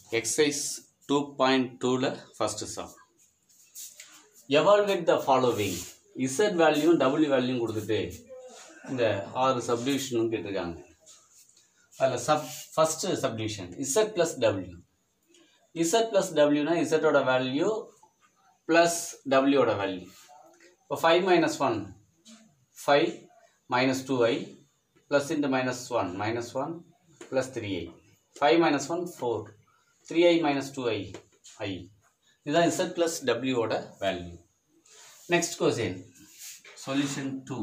Exercise two point டூவில் first sum evaluate the following Z வேல்யூவும் W வேல்யூவும் கொடுத்துட்டு இந்த ஆறு சப்டிவிஷனும் கேட்டிருக்காங்க அதில் sub first subdivision Z plus W Z plus டபிள்யூனா இசட்டோட வேல்யூ ப்ளஸ் டபிள்யூவோட வேல்யூ இப்போ five minus one five minus two I plus into minus one minus one plus three I five minus one four three I minus two I I இதுதான் Z plus டபிள்யூவோட value next question solution two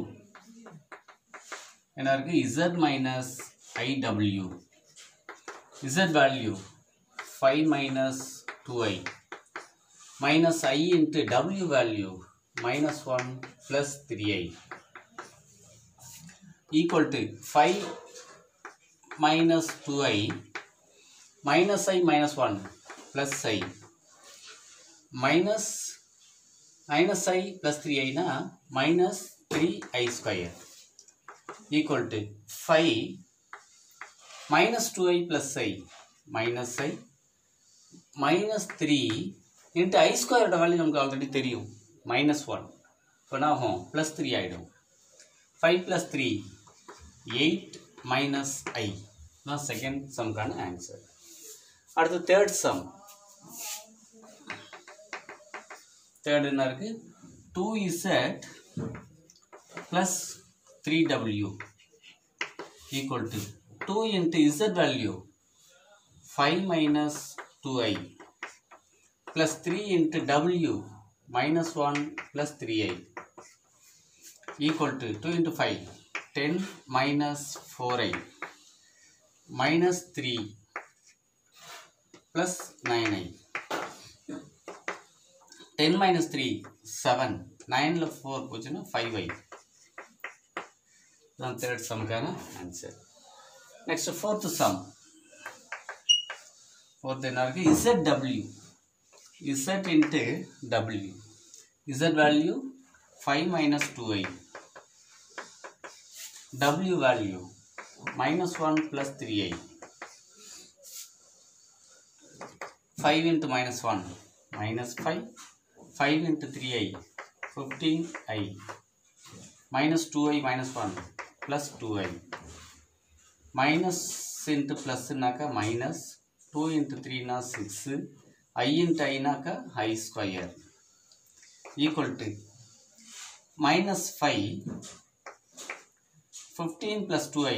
என்ன இருக்குது Z minus I W Z value five minus two I minus i into w value minus 1 plus 3i equal to 5 minus 2i minus i minus 1 plus i minus minus i plus 3i na minus 3i square equal to 5 minus 2i plus i minus i minus 3 into I ஸ்கொயரோட value நமக்கு already தெரியும் minus one இப்போ என்ன ஆகும் plus three ஆகிடும் five plus three eight minus I தான் second சம்க்கான answer அடுத்து தேர்ட் சம் தேர்ட் என்ன இருக்குது two Z plus three W equal to two into Z value five minus two I plus 3 into W minus 1 plus 3i equal to 2 into 5 10 minus 4i minus 3 plus 9i 10 minus 3 7 9ல 4 போச்சுன்னா 5i தான் third சம்க்கான answer next fourth sum fourth என்ன இருக்கு Z W z into w z value 5 minus 2i w value minus 1 plus 3i 5 into minus 1 minus 5 5 into 3i 15i minus 2i minus 1 plus 2i minus into plus நாக்க minus 2 into 3 na 6 i into i நாக்க i square equal to minus 5 15 plus 2i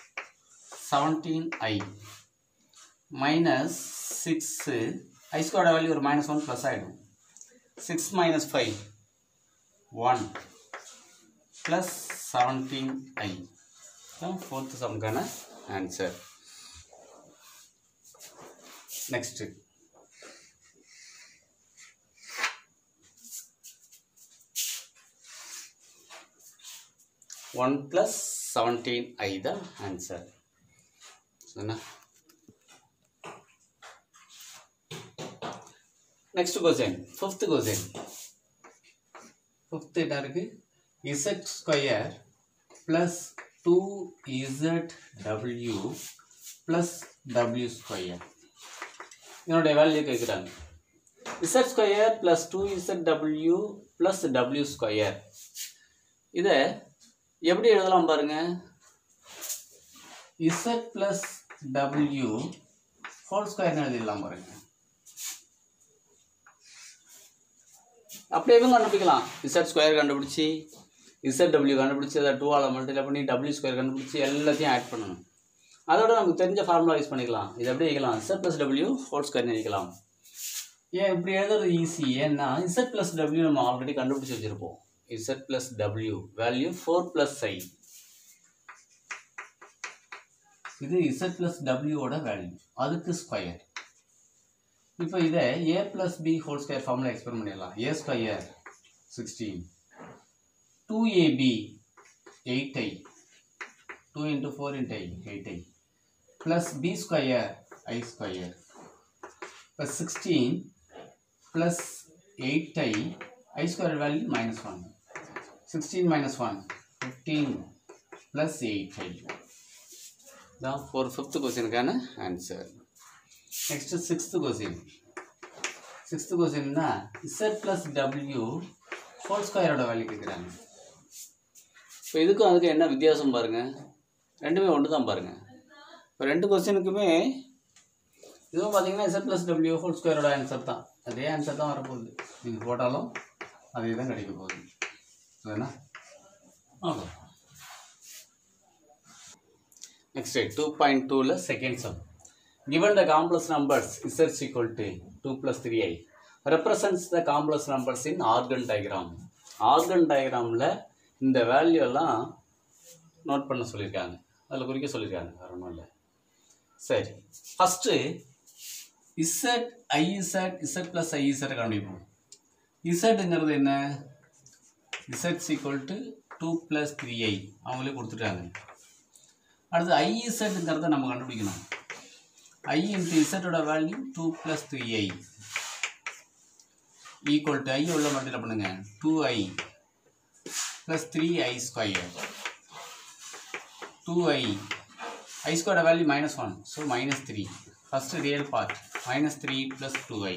17i minus 6 i square value ஒரு minus 1 plus ஆயிடும் 6 minus 5 1 plus 17i தான் fourth சம்க்கான answer next one plus seventeen I தான் answer என்ன next question fifth question fifth என்ன இருக்கு Z square plus two Z W plus W square இதனுடைய value கேட்குறாங்க Z square plus two Z W plus W square இதை எப்படி எழுதலாம் பாருங்க இசட் பிளஸ் டபிள்யூ ஹோல் ஸ்கொயர்னு எழுதிடலாம் பாருங்க அப்படியே கண்டுபிடிக்கலாம் இசட் ஸ்கொயர் கண்டுபிடிச்சி இசட் டபிள்யூ கண்டுபிடிச்சி அதை டூவால் மல்டிப்ளை பண்ணி டபிள்யூ ஸ்கொயர் கண்டுபிடிச்சி எல்லாத்தையும் ஆட் பண்ணணும் அதோட நமக்கு தெரிஞ்ச ஃபார்முலா யூஸ் பண்ணிக்கலாம் இது எப்படி வைக்கலாம் இசட் ப்ளஸ் டபிள்யூ ஹோல் ஸ்கொயர்னு வைக்கலாம் ஏன் இப்படி எழுதுறது ஈஸி ஏன்னா இசட் ப்ளஸ் டபிள்யூ நம்ம ஆல்ரெடி கண்டுபிடிச்சி வச்சுருப்போம் z plus w value 4 plus i இது z plus w ஓட வேல்யூ அதுக்கு ஸ்கொயர் இப்போ இதை a plus b whole square formula experiment பண்ணிடலாம் a square sixteen two AB eight I two into four into I eight I plus B square I square இப்போ sixteen plus eight I I square value minus one 16 minus 1 15 plus 8 தான் for fifth questionக்கான answer next sixth question sixth கொஸ்டின்னா Z plus W whole ஸ்கொயரோட value கேட்குறாங்க இப்போ இதுக்கும் அதுக்கும் என்ன வித்தியாசம் பாருங்கள் ரெண்டுமே ஒன்று தான் பாருங்கள் இப்போ ரெண்டு கொஸ்டினுக்குமே இதுவும் பார்த்தீங்கன்னா இசட் ப்ளஸ் டபிள்யூ ஹோல் ஸ்கொயரோட ஆன்சர் தான் அதே ஆன்சர் தான் வரப்போகுது நீங்கள் போட்டாலும் அதே தான் கிடைக்க போகுது சரிண்ணா அவ்வளோ Next, 2.2 second sum. Given the complex numbers z is equal to 2 plus 3i represents the complex numbers in organ diagram. Argand டயக்ராமில் இந்த வேல்யூ எல்லாம் நோட் பண்ண சொல்லியிருக்காங்க அதில் குறிக்க சொல்லியிருக்காங்க வேற ஒன்றும் இல்லை சரி first Z I Z Z plus I Z கண்டுபிடிப்போம் இசட்டுங்கிறது என்ன Z equal to two plus three I அவங்களே கொடுத்துட்டாங்க அடுத்து ஐஇசட்ங்கிறத நம்ம கண்டுபிடிக்கணும் ஐ இன்ட்டு இசட்டோட value two plus three I equal to I உள்ள மல்டிப்ளை பண்ணுங்க two I plus three I square two I I ஸ்கொயரோட value minus one so minus three first real part minus three plus two I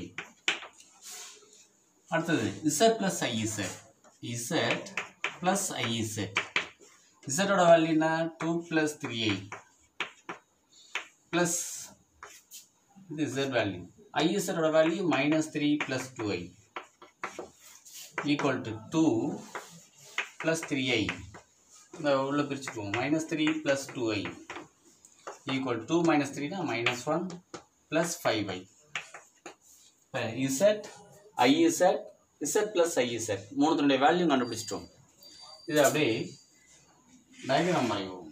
அடுத்தது Z plus I Z Z plus IEZ இசட்டோட value என்ன two plus three I plus இது Z value ஐஎஸ்ஸோட value minus three plus two I equal to two plus three I இந்த உள்ள பிரிச்சுக்குவோம் minus three plus two I equal two minus த்ரீனா minus one plus five I இப்போ Z I Z Z plus I Z மூணுத்தினுடைய வேல்யூ கண்டுபிடிச்சிட்டோம் இது அப்படியே டயக்ராம் வரைவோம்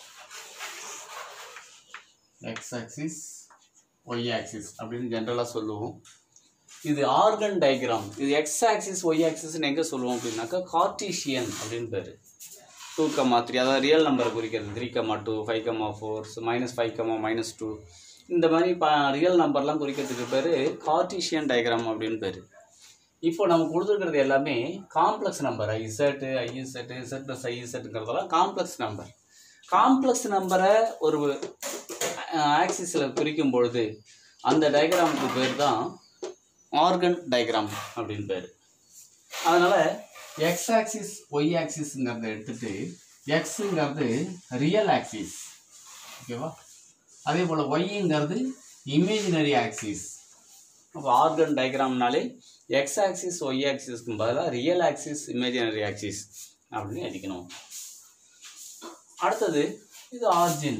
எக்ஸ் ஆக்சிஸ் ஒய் ஆக்சிஸ் அப்படின்னு ஜென்ரலாக சொல்லுவோம் இது ஆர்கன் டயக்ராம் இது எக்ஸ் ஆக்சிஸ் ஒய் ஆக்சிஸ்னு எங்கே சொல்லுவோம் அப்படின்னாக்கா கார்டீஷியன் அப்படின்னு பேர் டூ கமா த்ரீ அதாவது ரியல் நம்பர் குறிக்கிறது three comma two five comma four minus five comma minus two இந்த மாதிரி ப ரியல் நம்பர்லாம் குறிக்கிறதுக்கு பேர் கார்டீஷியன் டயக்ராம் அப்படின்னு பேர் இப்போ நம்ம கொடுத்துருக்கிறது எல்லாமே complex number I Z I Z Z plus ஐஇசெட்டுங்கிறதெல்லாம் காம்ப்ளெக்ஸ் நம்பர் காம்ப்ளெக்ஸ் நம்பரை ஒரு ஆக்சிஸில் குறிக்கும் பொழுது அந்த டயக்ராமுக்கு பேர் தான் ஆர்கன் டயக்ராம் அப்படின்னு பேர் அதனால் எக்ஸ் ஆக்சிஸ் ஒய் ஆக்சிஸ்ங்கிறத எடுத்துட்டு எக்ஸுங்கிறது ரியல் ஆக்சிஸ் ஓகேவா அதே போல் ஒய்ங்கிறது இமேஜினரி ஆக்சிஸ் அப்போ ஆர்கன் டயக்ராம்னாலே எக்ஸ் ஆக்சிஸ் ஒய் ஆக்சிஸ்க்கு பதிலாக ரியல் ஆக்சிஸ் இமேஜினரி ஆக்சிஸ் அப்படின்னு எழுதிக்கணும் அடுத்தது இது ஆர்ஜின்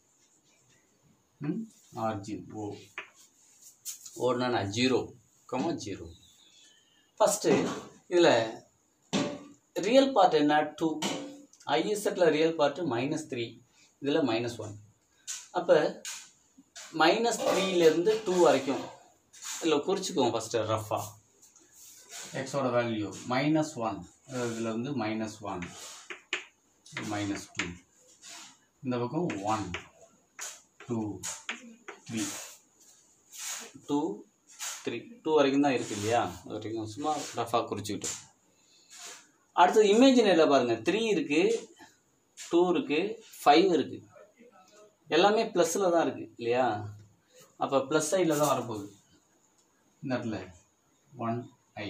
ஆர்ஜின் ஓ ஓடுனா ஜீரோ கமா ஜீரோ ஃபஸ்ட்டு இதில் ரியல் பார்ட் என்ன டூ ஐஎஸ்எட்டில் ரியல் பார்ட்டு மைனஸ் த்ரீ இதில் மைனஸ் ஒன் அப்போ மைனஸ் த்ரீலேருந்து டூ வரைக்கும் இதில் குறிச்சிக்குவோம் ஃபஸ்ட்டு ரஃபாக எக்ஸோட வேல்யூ மைனஸ் ஒன் இதில் வந்து மைனஸ் ஒன் மைனஸ் டூ இந்த பக்கம் one two three two three two வரைக்கும் தான் இருக்குது இல்லையா அது வரைக்கும் சும்மா ரஃபாக குறிச்சிக்கிட்டோம் அடுத்தது இமேஜினரியில் பாருங்கள் த்ரீ இருக்குது டூ இருக்குது ஃபைவ் இருக்குது எல்லாமே ப்ளஸில் தான் இருக்குது இல்லையா அப்போ ப்ளஸ் சைடில் தான் வரப்போகுது இந்த இடத்துல one I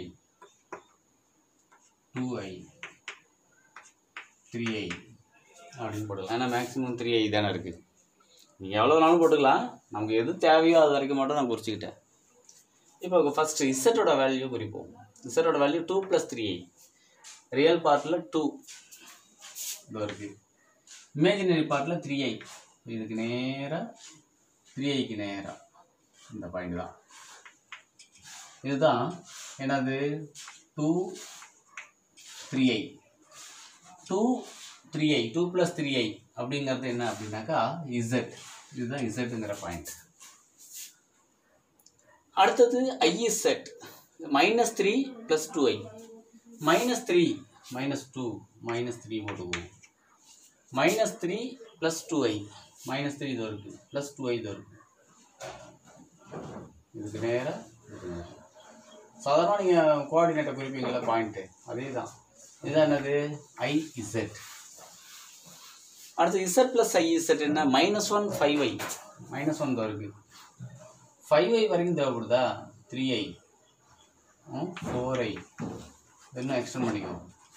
two I three I அப்படின்னு போடலாம் ஏன்னா மேக்ஸிமம் த்ரீ ஐ தானே இருக்குது நீங்கள் எவ்வளோ நாளும் போட்டுக்கலாம் நமக்கு எது தேவையோ அது வரைக்கும் மட்டும் நான் குறிச்சிக்கிட்டேன் இப்போ ஃபஸ்ட்டு இசட்டோட வேல்யூ குறிப்போம் இசட்டோட value two plus three I real பார்ட்டில் டூ இது இருக்குது இமேஜினரி பார்ட்டில் த்ரீ ஐ இதுக்கு நேராக த்ரீ ஐக்கு நேராக இந்த பாயிண்ட் தான் இதுதான் என்னது two three I two three I two plus three I அப்படிங்கிறது என்ன அப்படின்னாக்கா இசட் இதுதான் இசட்டுங்கிற பாயிண்ட் அடுத்தது I Z minus three plus two ஐ minus three minus two minus three போட்டுக்குவோம் மைனஸ் த்ரீ ப்ளஸ் டூ ஐ மைனஸ் த்ரீ இது இருக்குது ப்ளஸ் டூ ஐ இது இருக்குது இதுக்கு நேராக இதுக்கு நேராக சாதாரண நீங்கள் கோஆர்டினேட்டை குறிப்பீங்களா பாயிண்ட்டு அதே தான் இதுதான் என்னது ஐ இசட் அடுத்து இசட் ப்ளஸ் ஐ இசட் என்ன minus one five I minus one தான் இருக்குது ஃபைவ் ஐ வரைக்கும் தேவைப்படுதா த்ரீ ஐ ஃபோர் ஐ இன்னும் எக்ஸ்டெண்ட் பண்ணிக்கோ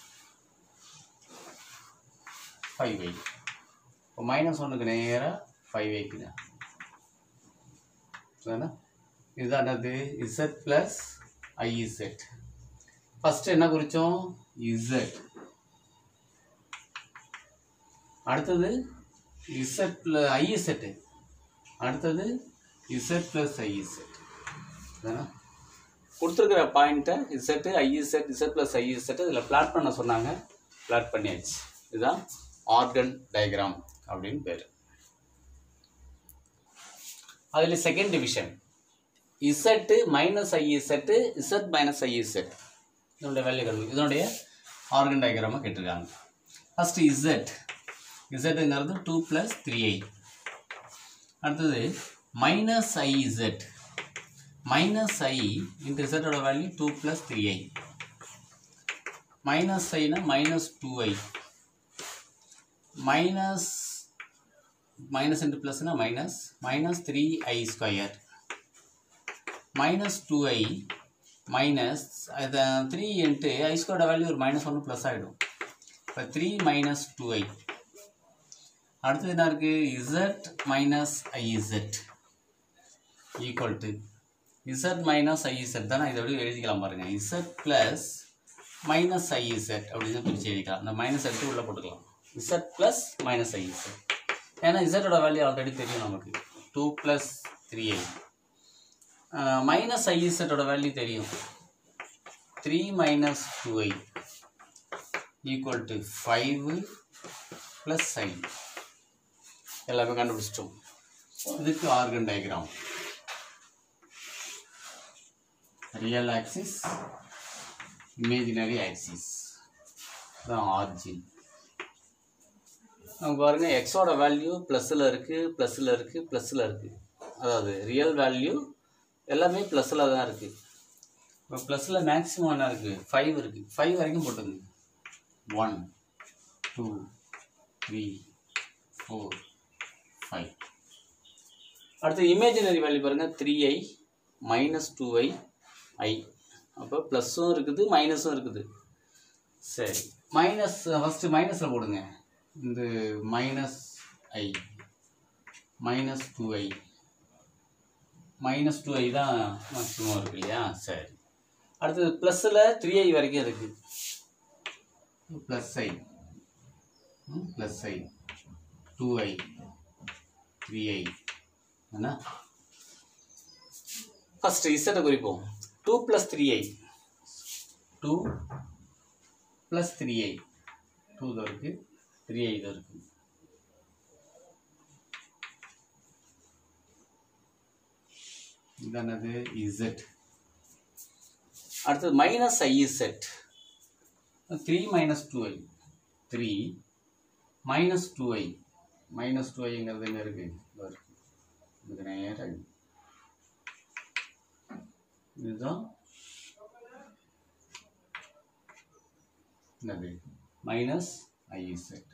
ஃபைவ் ஐ இப்போ மைனஸ் ஒன்றுக்கு நேராக ஃபைவ் ஐக்கு தான் சரிண்ணா இதுதான் என்னது இசட் ப்ளஸ் ஐஇசட் ஃபஸ்ட்டு என்ன குறித்தோம் இசட் அடுத்தது இசட் ப்ளஸ் ஐஇசட்டு அடுத்தது இசட் ப்ளஸ் ஐஇசட் சரிண்ணா கொடுத்துருக்குற பாயிண்ட்டை Z I Z Z plus I Z இதில் பிளாட் பண்ண சொன்னாங்க பிளாட் பண்ணியாச்சு இதுதான் ஆர்கன் டயக்ராம் அப்படின்னு பேர் அதில் second division Z minus I Z Z minus I Z இதனுடைய வேல்யூ கண்டு இதனுடைய ஆர்கன் டயக்ராமாக கேட்டிருக்காங்க ஃபஸ்ட்டு இசட் இசட்டுங்கிறது டூ ப்ளஸ் த்ரீ ஐ அடுத்தது மைனஸ் ஐஇசட் மைனஸ் ஐ இன்ட்டு இசட்டோட value two plus three I minus ஐனா மைனஸ் டூ ஐ மைனஸ் மைனஸ் இன்ட்டு ப்ளஸ்னா minus minus three I square minus two I minus அது three into I ஸ்கொயரோட value ஒரு minus ஒன்று plus ஆகிடும் இப்போ த்ரீ மைனஸ் டூ ஐ அடுத்தது என்ன இருக்குது Z minus I Z equal to Z minus I Z தானே இதை எப்படி எழுதிக்கலாம் பாருங்கள் இசட் ப்ளஸ் மைனஸ் ஐஇசட் அப்படின்னு பிரித்து எழுதிக்கலாம் அந்த மைனஸ் எடுத்து உள்ளே போட்டுக்கலாம் இசட் ப்ளஸ் மைனஸ் ஐஇசட் ஏன்னா இசட்டோட வேல்யூ ஆல்ரெடி தெரியும் நமக்கு two plus three I minus ஐஇசட்டோட வேல்யூ தெரியும் three minus two I equal to five plus I எல்லாமே கண்டுபிடிச்சிட்டோம் இதுக்கு Argand diagram real axis imaginary axis தான் ஆர்ஜின் நம்ம பாருங்கள் எக்ஸோட வேல்யூ ப்ளஸில் இருக்குது ப்ளஸில் இருக்குது ப்ளஸில் இருக்குது அதாவது ரியல் வேல்யூ எல்லாமே ப்ளஸில் தான் இருக்குது இப்போ ப்ளஸில் மேக்ஸிமம் என்ன இருக்குது ஃபைவ் இருக்குது ஃபைவ் வரைக்கும் போட்டுங்க one two three four five அடுத்து இமேஜினரி வேல்யூ பாருங்கள் three I minus two I I அப்போ ப்ளஸ்ஸும் இருக்குது மைனஸும் இருக்குது சரி மைனஸ் ஃபஸ்ட்டு மைனஸில் போடுங்க இந்த minus I minus two I minus two I தான் மேக்ஸிமம் இருக்கு இல்லையா சரி அடுத்தது ப்ளஸில் த்ரீ ஐ வரைக்கும் இருக்குது plus i plus i two I three i என்ன ஃபஸ்ட்டு இசட்டை குறிப்போம் டூ ப்ளஸ் த்ரீ ஐ டூ ப்ளஸ் த்ரீ ஐ டூ தான் இருக்குது த்ரீ ஐ தான் இருக்குது இதானது இசட் அடுத்தது minus i z three minus two ஐ த்ரீ மைனஸ் டூ ஐ மைனஸ் டூ ஐங்கிறது எங்கே இருக்குது இதோ இருக்கு இதுக்கு நேராக இது. இதுதான் என்னது மைனஸ் ஐஇசட்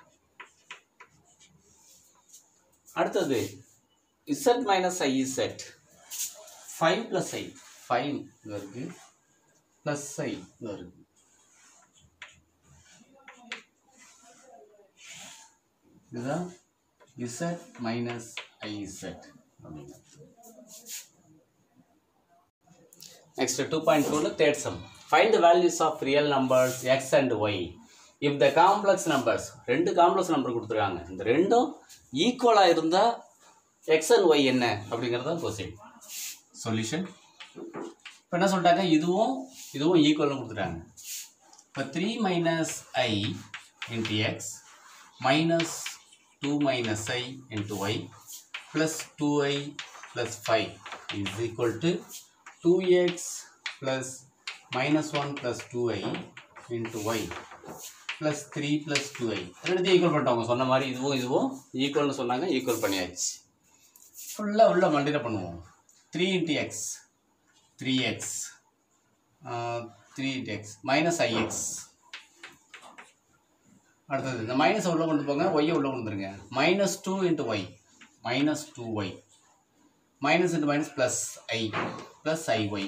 அடுத்தது z minus i z five plus i five இது இருக்கு ப்ளஸ் ஐ இது இருக்கு இதுதான் இசட் மைனஸ் ஐஇசட் அப்படிங்கிறது Next, 2.2 third sum. Find the values of real numbers x and y. If the complex numbers, ரெண்டு காம்ப்ளெக்ஸ் நம்பர் கொடுத்துருக்காங்க இந்த ரெண்டும் ஈக்குவலாக இருந்தால் எக்ஸ் அண்ட் ஒய் என்ன அப்படிங்கிறது தான் கொஸ்டின் சொல்யூஷன் இப்போ என்ன சொல்லிட்டாங்க இதுவும் இதுவும் ஈக்குவல்னு கொடுத்துட்டாங்க இப்போ three minus I into x minus two minus I into y plus two I plus five is equal to 2x plus minus 1 plus 2i into y plus 3 plus 2i ரெண்டுத்தையும் equal பண்ணிட்டவங்க சொன்ன மாதிரி இதுவும் இதுவும் ஈக்குவல்னு சொன்னாங்க ஈக்குவல் பண்ணியாச்சு ஃபுல்லாக உள்ள மல்டியில் பண்ணுவோம் three into x three x three into x minus i x அடுத்தது இந்த மைனஸை உள்ளே கொண்டு போங்க ஒய்யை உள்ளே கொண்டு வந்துருங்க minus two into y minus two y minus into minus plus i plus i y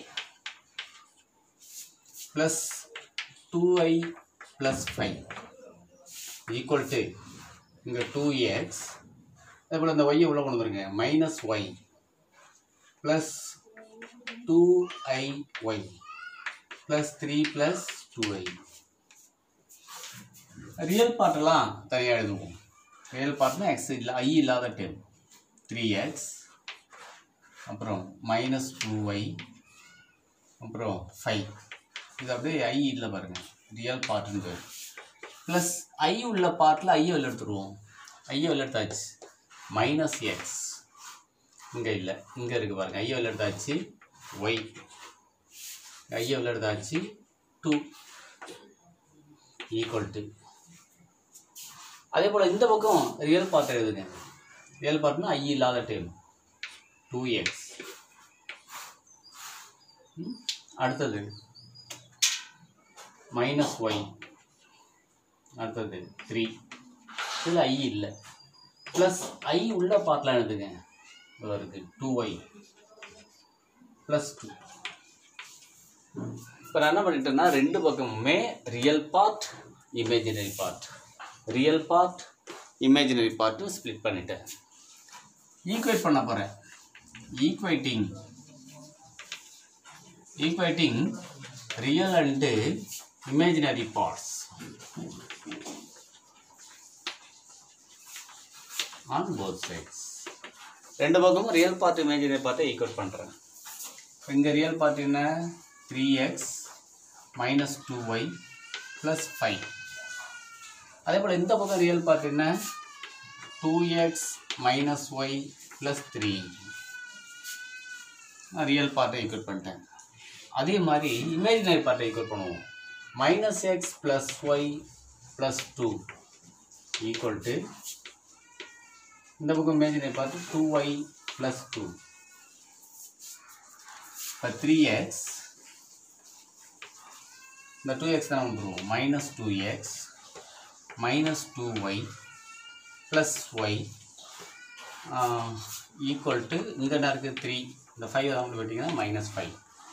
plus two I plus five equal to இங்கே டூ எக்ஸ் அதே போல் இந்த ஒய்யை உள்ள கொண்டு வந்துருங்க minus y plus two i y plus three plus two i real பார்ட்டெல்லாம் தனியாக எழுதுவோம் ரியல் பார்ட்னா எக்ஸ் இல்லை ஐ இல்லாத டேம் த்ரீ எக்ஸ் அப்புறம் மைனஸ் டூ ஒய் அப்புறம் ஃபைவ் இது அப்படியே ஐ இல்லை பாருங்கள் ரியல் பார்ட்டுன்னு பேர் ப்ளஸ் ஐ உள்ள பார்ட்டில் ஐயை வெளில எடுத்துருவோம் ஐயை வெளில எடுத்தாச்சு மைனஸ் எக்ஸ் இங்கே இல்லை இங்கே இருக்குது பாருங்கள் ஐயை வெளில எடுத்தாச்சு ஒய் ஐயை வெளில எடுத்தாச்சு டூ ஈக்குவல் டு அதே போல் இந்த பக்கம் ரியல் பார்ட் எழுதுங்க ரியல் பார்ட்னா ஐ இல்லாத டைம் டூ எக்ஸ் அடுத்தது மைனஸ் ஒய் அடுத்தது த்ரீ இதில் ஐ இல்லை ப்ளஸ் ஐ உள்ள பார்ட்லாம் எழுதுங்க இதில் இருக்குது டூ ஒய் ப்ளஸ் டூ இப்போ நான் என்ன பண்ணிட்டேன்னா ரெண்டு பக்கமுமே real part imaginary part real part imaginary part split பண்ணிட்டேன் ஈக்குவேட் பண்ண போகிறேன் equating equating real and imaginary parts on both sides ரெண்டு பக்கமும் ரியல் பார்ட் இமேஜினரி பார்ட்டை ஈக்குவேட் பண்ணுறேன் இங்கே ரியல் பார்ட் என்ன three x minus two y plus five அதே போல் இந்த பக்கம் ரியல் பார்ட் என்ன two x minus y plus three நான் ரியல் பார்ட்டை ஈக்குவல் பண்ணிட்டேன் அதே மாதிரி இமேஜினரி பார்ட்டை ஈக்குவல் பண்ணுவோம் minus x plus y plus two equal to இந்த பக்கம் இமேஜினரி பார்த்து டூ ஒய் ப்ளஸ் டூ இப்போ த்ரீ எக்ஸ் இந்த டூ எக்ஸ் தான் வந்துருவோம் minus two x minus two y plus y equal to இங்கே என்ன இருக்குது த்ரீ இந்த ஃபைவ் வந்து பார்த்தீங்கன்னா minus five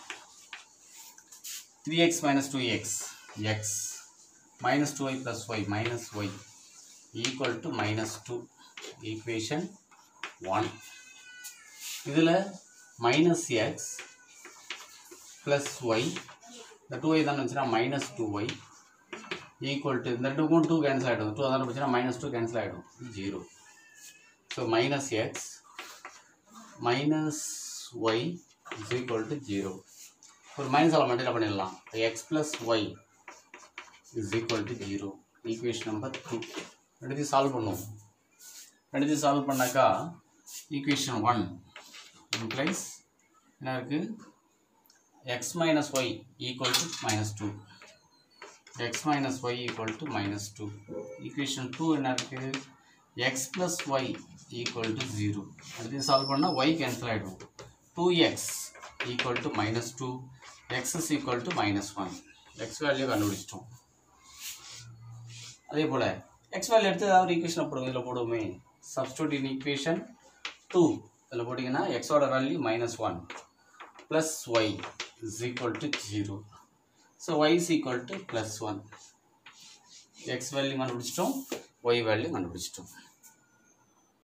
three x minus two x x minus two y plus y minus y equal to minus two equation one இதில் minus x plus y இந்த two Y தான் வச்சுன்னா minus two y equal to இந்த டூக்கும் two cancel ஆகிடும் two அதான் வச்சுன்னா minus two cancel ஆகிடும் zero so minus x minus y is equal to zero ஒரு மைனஸ் ஆல் மட்டும் என்ன பண்ணிடலாம் x plus y is equal to zero equation number two ரெண்டுத்தையும் சால்வ் பண்ணுவோம் ரெண்டுத்தையும் சால்வ் பண்ணாக்கா ஈக்குவேஷன் ஒன் இம்ப்ளைஸ் என்ன இருக்குது x minus y equal to minus two x minus y equal to minus two equation two என்ன இருக்குது x plus y equal to zero அடுத்து solve பண்ணால் ஒய் கேன்சல் ஆகிடும் two x equal to minus two x is equal to minus one x value கண்டுபிடிச்சிட்டோம் அதே போல் X value எடுத்து ஏதாவது ஈக்குவேஷனை போடுவோம் இதில் போடுவோமே சப்ஸ்டியூட் இன் ஈக்குவேஷன் டூ இதில் போட்டிங்கன்னா எக்ஸோட value minus one plus y is equal to zero so y is equal to plus one x value கண்டுபிடிச்சிட்டோம் ஒய் வேல்யூ கண்டுபிடிச்சிட்டோம்